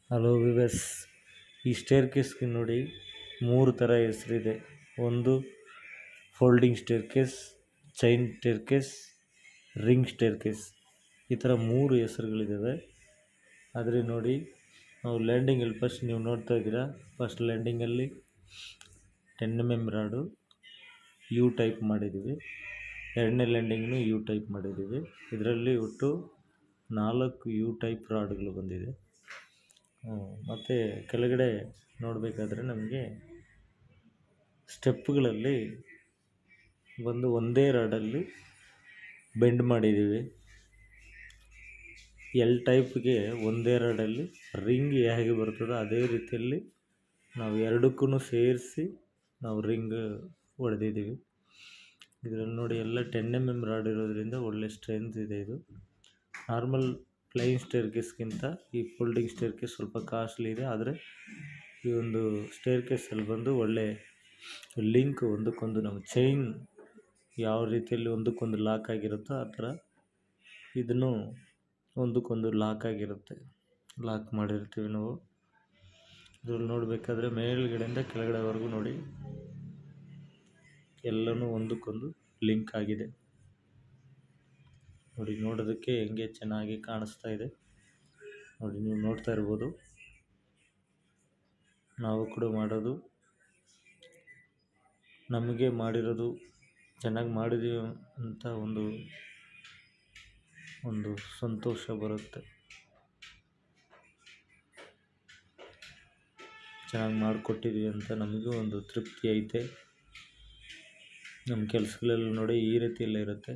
hello viewers ಈ ಸ್ಟೇರ್ ಕೇಸ್ಗೆ ನೋಡಿ ಮೂರು ಥರ ಹೆಸರಿದೆ ಒಂದು folding staircase chain staircase ring staircase ಈ ಥರ ಮೂರು ಹೆಸರುಗಳಿದ್ದಾವೆ ಆದರೆ ನೋಡಿ ನಾವು ಲ್ಯಾಂಡಿಂಗಲ್ಲಿ ಫಸ್ಟ್ ನೀವು ನೋಡ್ತಾ ಇದ್ದೀರಾ ಫಸ್ಟ್ ಲ್ಯಾಂಡಿಂಗಲ್ಲಿ ten M M rod U type ಮಾಡಿದ್ದೀವಿ ಎರಡನೇ ಲ್ಯಾಂಡಿಂಗ್ನು ಯು ಟೈಪ್ ಮಾಡಿದ್ದೀವಿ ಇದರಲ್ಲಿ ಒಟ್ಟು ನಾಲ್ಕು ಯು ಟೈಪ್ ರಾಡ್ಗಳು ಬಂದಿದೆ ಮತ್ತು ಕೆಳಗಡೆ ನೋಡಬೇಕಾದ್ರೆ ನಮಗೆ ಸ್ಟೆಪ್ಗಳಲ್ಲಿ ಒಂದು ಒಂದೇ ರಾಡಲ್ಲಿ ಬೆಂಡ್ ಮಾಡಿದ್ದೀವಿ ಎಲ್ ಟೈಪ್ಗೆ ಒಂದೇ ರಾಡಲ್ಲಿ ರಿಂಗ್ ಹೇಗೆ ಬರ್ತದೋ ಅದೇ ರೀತಿಯಲ್ಲಿ ನಾವು ಎರಡಕ್ಕೂ ಸೇರಿಸಿ ನಾವು ರಿಂಗ್ ಹೊಡೆದಿದ್ದೀವಿ ಇದರಲ್ಲಿ ನೋಡಿ ಎಲ್ಲ ಟೆನ್ ಎಮ್ ಎಮ್ ರಾಡ್ ಇರೋದ್ರಿಂದ ಒಳ್ಳೆ ಸ್ಟ್ರೆಂತ್ ಇದೆ ಇದು ನಾರ್ಮಲ್ ಪ್ಲೈನ್ ಸ್ಟೇರ್ ಕೇಸ್ಗಿಂತ ಈ ಫೋಲ್ಡಿಂಗ್ ಸ್ಟೇರ್ ಕೇಸ್ ಸ್ವಲ್ಪ ಕಾಸ್ಟ್ಲಿ ಇದೆ ಆದರೆ ಈ ಒಂದು ಸ್ಟೇರ್ ಕೇಸಲ್ಲಿ ಬಂದು ಒಳ್ಳೆ ಲಿಂಕ್ ಒಂದಕ್ಕೊಂದು ನಾವು ಚೈನ್ ಯಾವ ರೀತಿಯಲ್ಲಿ ಒಂದಕ್ಕೊಂದು ಲಾಕ್ ಆಗಿರುತ್ತೋ ಆ ಥರ ಇದನ್ನು ಒಂದಕ್ಕೊಂದು ಲಾಕ್ ಆಗಿರುತ್ತೆ ಲಾಕ್ ಮಾಡಿರ್ತೀವಿ ನಾವು ಇದ್ರಲ್ಲಿ ನೋಡಬೇಕಾದ್ರೆ ಮೇಲ್ಗಡೆಯಿಂದ ಕೆಳಗಡೆವರೆಗೂ ನೋಡಿ ಎಲ್ಲನೂ ಒಂದಕ್ಕೊಂದು ಲಿಂಕ್ ಆಗಿದೆ ನೋಡಿ ನೋಡೋದಕ್ಕೆ ಹೆಂಗೆ ಚೆನ್ನಾಗಿ ಕಾಣಿಸ್ತಾ ಇದೆ ನೋಡಿ ನೀವು ನೋಡ್ತಾ ಇರ್ಬೋದು ನಾವು ಕೂಡ ಮಾಡೋದು ನಮಗೆ ಮಾಡಿರೋದು ಚೆನ್ನಾಗಿ ಮಾಡಿದ್ದೀವಿ ಅಂತ ಒಂದು ಒಂದು ಸಂತೋಷ ಬರುತ್ತೆ ಚೆನ್ನಾಗಿ ಮಾಡಿಕೊಟ್ಟಿದ್ದೀವಿ ಅಂತ ನಮಗೂ ಒಂದು ತೃಪ್ತಿ ಐತೆ ನಮ್ಮ ಕೆಲಸಗಳೆಲ್ಲ ನೋಡಿ ಈ ರೀತಿಯಲ್ಲೇ ಇರುತ್ತೆ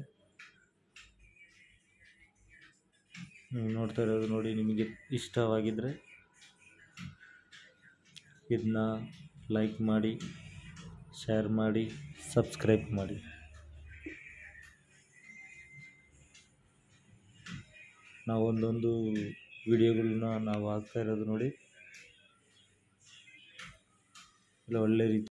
ನೀವು ನೋಡ್ತಾ ಇರೋದು ನೋಡಿ ನಿಮಗೆ ಇಷ್ಟವಾಗಿದ್ದರೆ ಇದನ್ನ ಲೈಕ್ ಮಾಡಿ ಶೇರ್ ಮಾಡಿ ಸಬ್ಸ್ಕ್ರೈಬ್ ಮಾಡಿ ನಾವು ಒಂದೊಂದು ವಿಡಿಯೋಗಳನ್ನ ನಾವು ಹಾಕ್ತಾ ಇರೋದು ನೋಡಿ ಇಲ್ಲ ಒಳ್ಳೆ ರೀತಿ